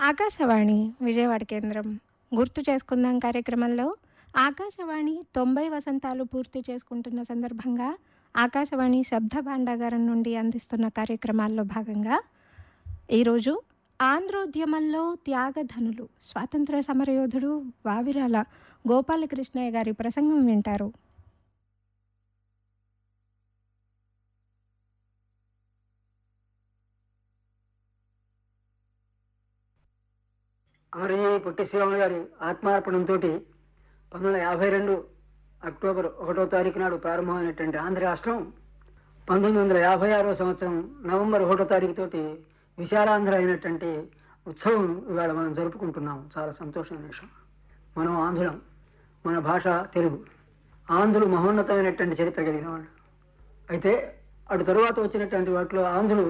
ఆకాశవాణి విజయవాడ కేంద్రం గుర్తు చేసుకుందాం కార్యక్రమంలో ఆకాశవాణి తొంభై వసంతాలు పూర్తి చేసుకుంటున్న సందర్భంగా ఆకాశవాణి శబ్ద భాండాగారం నుండి అందిస్తున్న కార్యక్రమాల్లో భాగంగా ఈరోజు ఆంధ్రోద్యమంలో త్యాగధనులు స్వాతంత్ర సమరయోధుడు వావిరాల గోపాలకృష్ణయ్య గారి ప్రసంగం వింటారు అమరజీ పొట్టి శ్రీరాములు గారి ఆత్మార్పణంతో పంతొమ్మిది వందల యాభై రెండు అక్టోబర్ ఒకటో తారీఖు నాడు ప్రారంభమైనటువంటి ఆంధ్ర రాష్ట్రం పంతొమ్మిది వందల యాభై ఆరో సంవత్సరం నవంబర్ ఒకటో తారీఖు తోటి విశాలాంధ్ర అయినటువంటి ఉత్సవం ఇవాళ మనం జరుపుకుంటున్నాం చాలా సంతోషమైన విషయం మనం ఆంధ్రులం మన భాష తెలుగు ఆంధ్రులు మహోన్నతమైనటువంటి చరిత్ర కలిగిన వాళ్ళు అయితే అటు తరువాత వచ్చినటువంటి వాటిలో ఆంధ్రులు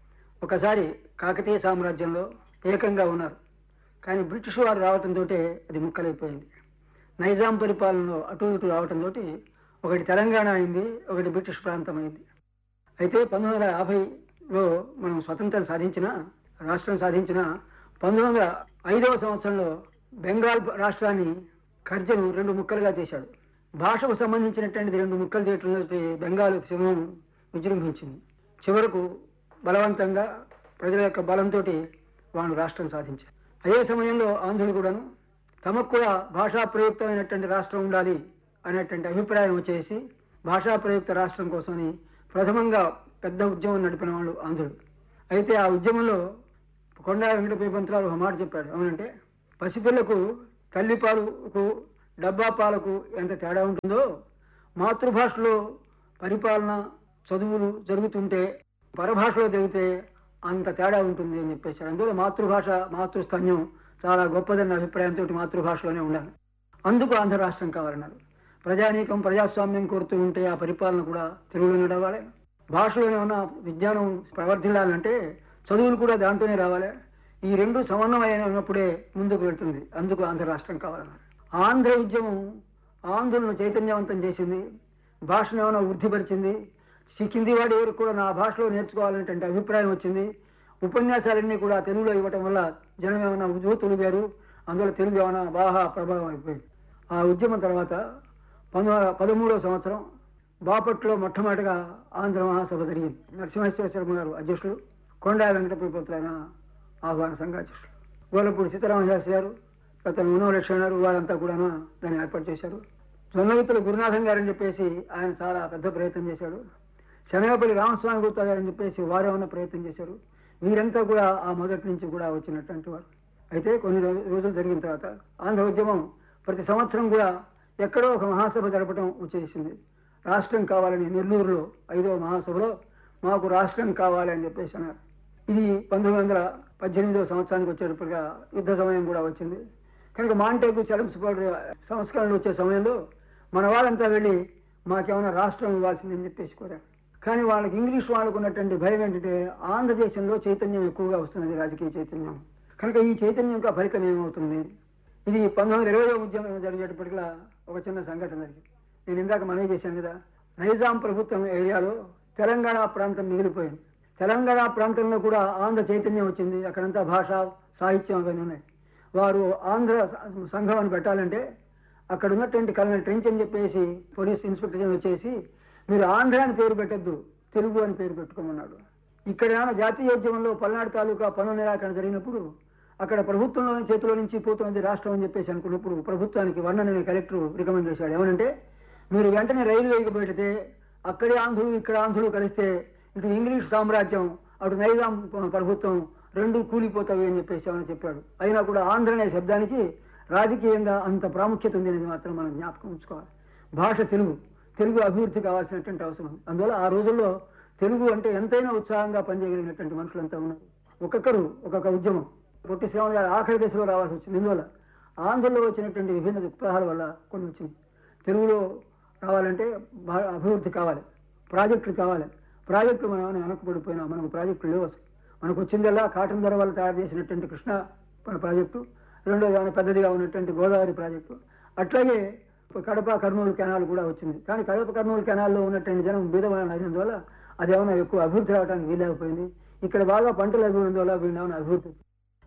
ఒకసారి కాకతీయ సామ్రాజ్యంలో ఏకంగా ఉన్నారు కానీ బ్రిటిష్ వారు రావటంతో అది ముక్కలైపోయింది నైజాం పరిపాలనలో అటు ఇటు రావటంతో ఒకటి తెలంగాణ అయింది ఒకటి బ్రిటిష్ ప్రాంతం అయింది అయితే పంతొమ్మిది వందల యాభైలో మనం స్వతంత్రం సాధించిన రాష్ట్రం సాధించిన పంతొమ్మిది వందల ఐదవ సంవత్సరంలో బెంగాల్ రాష్ట్రాన్ని ఖర్జను రెండు ముక్కలుగా చేశాడు భాషకు సంబంధించినటువంటిది రెండు ముక్కలు చేయటంతో బెంగాల్ సింహం విజృంభించింది చివరకు బలవంతంగా ప్రజల యొక్క బలంతో వాళ్ళు రాష్ట్రం సాధించారు అదే సమయంలో ఆంధ్రులు కూడాను తమకు కూడా భాషా ప్రయుక్తమైనటువంటి రాష్ట్రం ఉండాలి అనేటువంటి అభిప్రాయం వచ్చేసి భాషా ప్రయుక్త రాష్ట్రం కోసమని ప్రథమంగా పెద్ద ఉద్యమం నడిపిన వాళ్ళు ఆంధ్రులు అయితే ఆ ఉద్యమంలో కొండా వెంకటపై పంతురాలు ఒక మాట చెప్పాడు అవునంటే పసిపిల్లకు తల్లి పాలకు డబ్బా పాలకు ఎంత తేడా ఉంటుందో మాతృభాషలో పరిపాలన చదువులు జరుగుతుంటే పరభాషలో జరిగితే అంత తేడా ఉంటుంది అని చెప్పేశారు అందులో మాతృభాష మాతృస్థన్యం చాలా గొప్పదన్న అభిప్రాయంతో మాతృభాషలోనే ఉండాలి అందుకు ఆంధ్ర రాష్ట్రం కావాలన్నారు ప్రజానీకం ప్రజాస్వామ్యం కోరుతూ ఉంటే ఆ పరిపాలన కూడా తెలుగులో నడవాలి భాషలోనే ఉన్న విజ్ఞానం ప్రవర్తిల్లాలంటే చదువులు కూడా దాంట్లోనే రావాలి ఈ రెండు సమన్వయం ఉన్నప్పుడే ముందుకు వెళ్తుంది అందుకు ఆంధ్ర రాష్ట్రం కావాలన్నారు ఆంధ్ర ఉద్యమం ఆంధ్రులను చైతన్యవంతం చేసింది భాషను ఏమైనా వృద్ధిపరిచింది కింది వాడి ఎవరికి కూడా నా భాషలో నేర్చుకోవాలనేటువంటి అభిప్రాయం వచ్చింది ఉపన్యాసాలన్నీ కూడా తెలుగులో ఇవ్వటం వల్ల జనం ఏమైనా యువతులుగారు అందులో తెలుగు ఏమైనా బాగా ప్రభావం అయిపోయింది ఆ ఉద్యమం తర్వాత పంతొమ్మిది పదమూడవ సంవత్సరం బాపట్లో మొట్టమొదటిగా ఆంధ్ర మహాసభ జరిగింది నరసింహేశ్వర శర్మ గారు అధ్యక్షులు కొండా వెంకటపతి ఆయన ఆహ్వాన సంఘాధ్యక్షులు గోలపూడి సీతారామశాస్త్రి గారు అతను మనోలక్ష్మణ గారు వారంతా కూడా దాన్ని ఏర్పాటు చేశారు జొన్నవిత్తుల గురునాథం గారని చెప్పేసి ఆయన చాలా పెద్ద ప్రయత్నం చేశాడు శనగపల్లి రామస్వామి గుప్తా గారని చెప్పేసి వారేమన్నా ప్రయత్నం చేశారు వీరంతా కూడా ఆ మొదటి నుంచి కూడా వచ్చినటువంటి వారు అయితే కొన్ని రోజులు జరిగిన తర్వాత ఆంధ్ర ఉద్యమం ప్రతి సంవత్సరం కూడా ఎక్కడో ఒక మహాసభ జరపడం వచ్చేసింది రాష్ట్రం కావాలని నెల్లూరులో ఐదవ మహాసభలో మాకు రాష్ట్రం కావాలి అని చెప్పేసి అన్నారు ఇది పంతొమ్మిది వందల పద్దెనిమిదవ సంవత్సరానికి వచ్చేటప్పటిగా యుద్ధ సమయం కూడా వచ్చింది కనుక మాంటేకు చలంసిపాడు సంస్కరణలు వచ్చే సమయంలో మన వాళ్ళంతా వెళ్ళి మాకేమైనా రాష్ట్రం ఇవ్వాల్సిందని చెప్పేసి కోరారు కానీ వాళ్ళకి ఇంగ్లీష్ వాళ్ళకు ఉన్నటువంటి భయం ఏంటంటే ఆంధ్రదేశంలో చైతన్యం ఎక్కువగా వస్తున్నది రాజకీయ చైతన్యం కనుక ఈ చైతన్యం యొక్క ఫలితం ఏమవుతుంది ఇది పంతొమ్మిది వందల ఇరవై ఉద్యమం జరిగేటప్పటికలా ఒక చిన్న సంఘటన జరిగింది నేను ఇందాక మనవి చేశాను కదా నైజాం ప్రభుత్వం ఏరియాలో తెలంగాణ ప్రాంతం మిగిలిపోయింది తెలంగాణ ప్రాంతంలో కూడా ఆంధ్ర చైతన్యం వచ్చింది అక్కడంతా భాష సాహిత్యం అవన్నీ ఉన్నాయి వారు ఆంధ్ర సంఘం అని పెట్టాలంటే అక్కడ ఉన్నటువంటి కలనల్ ట్రెంచ్ అని చెప్పేసి పోలీస్ ఇన్స్పెక్టర్ జనరల్ వచ్చేసి మీరు ఆంధ్ర అని పేరు పెట్టద్దు తెలుగు అని పేరు పెట్టుకోమన్నాడు ఇక్కడ ఏమైనా జాతీయోద్యమంలో పల్నాడు తాలూకా పనుల నిరాకరణ జరిగినప్పుడు అక్కడ ప్రభుత్వంలో చేతిలో నుంచి పోతున్నది రాష్ట్రం అని చెప్పేసి అనుకున్నప్పుడు ప్రభుత్వానికి వర్ణనని కలెక్టర్ రికమెండ్ చేశాడు ఏమనంటే మీరు వెంటనే రైలు వేయకపోతే అక్కడే ఆంధ్రులు ఇక్కడ ఆంధ్రులు కలిస్తే ఇటు ఇంగ్లీష్ సామ్రాజ్యం అటు నైజాం ప్రభుత్వం రెండు కూలిపోతాయి అని చెప్పేసి ఏమని చెప్పాడు అయినా కూడా ఆంధ్ర అనే శబ్దానికి రాజకీయంగా అంత ప్రాముఖ్యత ఉంది అనేది మాత్రం మనం జ్ఞాపకం ఉంచుకోవాలి భాష తెలుగు తెలుగు అభివృద్ధి కావాల్సినటువంటి అవసరం అందువల్ల ఆ రోజుల్లో తెలుగు అంటే ఎంతైనా ఉత్సాహంగా పనిచేయగలిగినటువంటి మనుషులంతా ఉన్నారు ఒక్కొక్కరు ఒక్కొక్క ఉద్యమం పొట్టి శ్రీరాములు గారు ఆఖరి దశలో రావాల్సి వచ్చింది ఇందువల్ల ఆంధ్రలో వచ్చినటువంటి విభిన్న దృక్పథాల వల్ల కొన్ని వచ్చింది తెలుగులో రావాలంటే అభివృద్ధి కావాలి ప్రాజెక్టులు కావాలి ప్రాజెక్టులు మనం ఏమైనా వెనకబడిపోయినా మనకు ప్రాజెక్టులు లేవు అసలు మనకు వచ్చిందల్లా కాటన్ ధర వల్ల తయారు చేసినటువంటి కృష్ణ ప్రాజెక్టు రెండోది ఏమైనా పెద్దదిగా ఉన్నటువంటి గోదావరి ప్రాజెక్టు అట్లాగే కడప కర్నూలు కెనాల్ కూడా వచ్చింది కానీ కడప కర్నూలు కెనాల్లో ఉన్నటువంటి జనం బీదమైన అయినందువల్ల అది ఏమైనా ఎక్కువ అభివృద్ధి రావడానికి వీలేకపోయింది ఇక్కడ బాగా పంటలు అభివృద్ధి వల్ల వీళ్ళు ఏమైనా అభివృద్ధి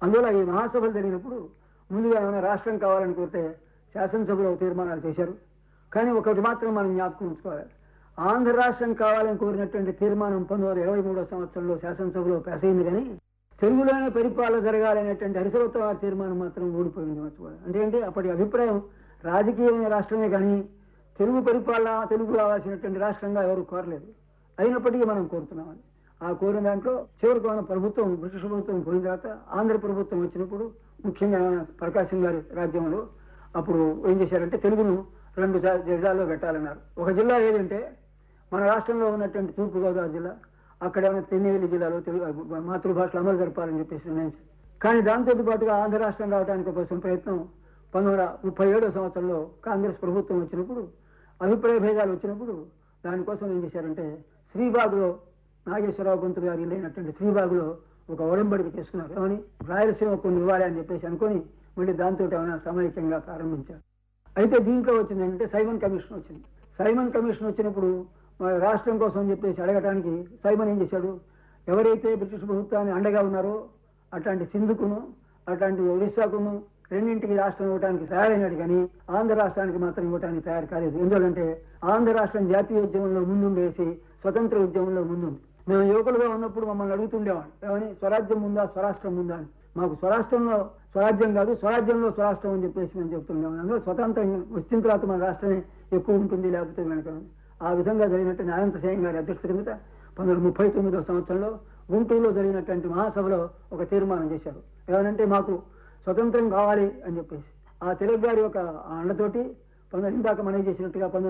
అందువల్ల ఈ మహాసభలు జరిగినప్పుడు ముందుగా ఏమైనా రాష్ట్రం కావాలని కోరితే శాసనసభలో తీర్మానాలు చేశారు కానీ ఒకటి మాత్రం మనం జ్ఞాపకం ఉంచుకోవాలి ఆంధ్ర రాష్ట్రం కావాలని కోరినటువంటి తీర్మానం పంతొమ్మిది వందల ఇరవై మూడో సంవత్సరంలో శాసనసభలో పాస్ అయింది కానీ తెలుగులోనే పరిపాలన జరగాలనేటువంటి హరిసరోత్తమ తీర్మానం మాత్రం ఓడిపోయింది మర్చిపోవాలి అంటే ఏంటి అప్పటి అభిప్రాయం రాజకీయమైన రాష్ట్రమే కానీ తెలుగు పరిపాలన తెలుగు రావాల్సినటువంటి రాష్ట్రంగా ఎవరు కోరలేదు అయినప్పటికీ మనం కోరుతున్నామని ఆ కోరిన దాంట్లో చివరికి మన ప్రభుత్వం బ్రిటిష్ ప్రభుత్వం పోయిన తర్వాత ఆంధ్ర ప్రభుత్వం వచ్చినప్పుడు ముఖ్యంగా మన ప్రకాశం గారి రాజ్యంలో అప్పుడు ఏం చేశారంటే తెలుగును రెండు జా- జిల్లాల్లో పెట్టాలన్నారు ఒక జిల్లా ఏదంటే మన రాష్ట్రంలో ఉన్నటువంటి తూర్పుగోదావరి జిల్లా అక్కడ ఉన్న తెన్నేలి జిల్లాలో తెలుగు మాతృభాషలో అమలు జరపాలని చెప్పేసి నిర్ణయించారు కానీ దాంతో పాటుగా ఆంధ్ర రాష్ట్రం రావడానికి కోసం ప్రయత్నం పంతొమ్మిది వందల ముప్పై ఏడో సంవత్సరంలో కాంగ్రెస్ ప్రభుత్వం వచ్చినప్పుడు అభిప్రాయ భేదాలు వచ్చినప్పుడు దానికోసం ఏం చేశారంటే శ్రీబాగులో నాగేశ్వరరావు పంతులు గారు లేనటువంటి శ్రీబాగులో ఒక ఒడంబడిక చేసుకున్నారు ఏమని రాయలసీమ కొన్ని ఇవ్వాలి అని చెప్పేసి అనుకొని మళ్ళీ దాంతో ఏమైనా సమైక్యంగా ప్రారంభించారు అయితే దీంట్లో వచ్చిందంటే సైమన్ కమిషన్ వచ్చింది సైమన్ కమిషన్ వచ్చినప్పుడు మన రాష్ట్రం కోసం అని చెప్పేసి అడగటానికి సైమన్ ఏం చేశాడు ఎవరైతే బ్రిటిష్ ప్రభుత్వాన్ని అండగా ఉన్నారో అట్లాంటి సింధుకును అట్లాంటి ఒరిస్సాకును రెండింటికి రాష్ట్రం ఇవ్వడానికి తయారైనాడు కానీ ఆంధ్ర రాష్ట్రానికి మాత్రం ఇవ్వడానికి తయారు కాలేదు ఎందుకంటే ఆంధ్ర రాష్ట్రం జాతీయ ఉద్యమంలో ముందుండేసి స్వతంత్ర ఉద్యమంలో ముందుంది మేము యువకులుగా ఉన్నప్పుడు మమ్మల్ని అడుగుతుండేవాడు ఏమని స్వరాజ్యం ఉందా స్వరాష్ట్రం ఉందా అని మాకు స్వరాష్ట్రంలో స్వరాజ్యం కాదు స్వరాజ్యంలో స్వరాష్ట్రం అని చెప్పేసి మేము చెప్తుండేవాడు అందులో స్వతంత్రం వచ్చిన తర్వాత మన రాష్ట్రమే ఎక్కువ ఉంటుంది లేకపోతే వెనక ఉంది. ఆ విధంగా జరిగినట్టు అనంత సేయం గారి అధ్యక్షత కింద పంతొమ్మిది వందల ముప్పై తొమ్మిదో సంవత్సరంలో గుంటూరులో జరిగినటువంటి మహాసభలో ఒక తీర్మానం చేశారు ఏమనంటే మాకు స్వతంత్రం కావాలి అని చెప్పేసి ఆ తెలుగు గారి యొక్క అండతోటి పంతొమ్మిది ఇందాక మనం చేసినట్టుగా పంతొమ్మిది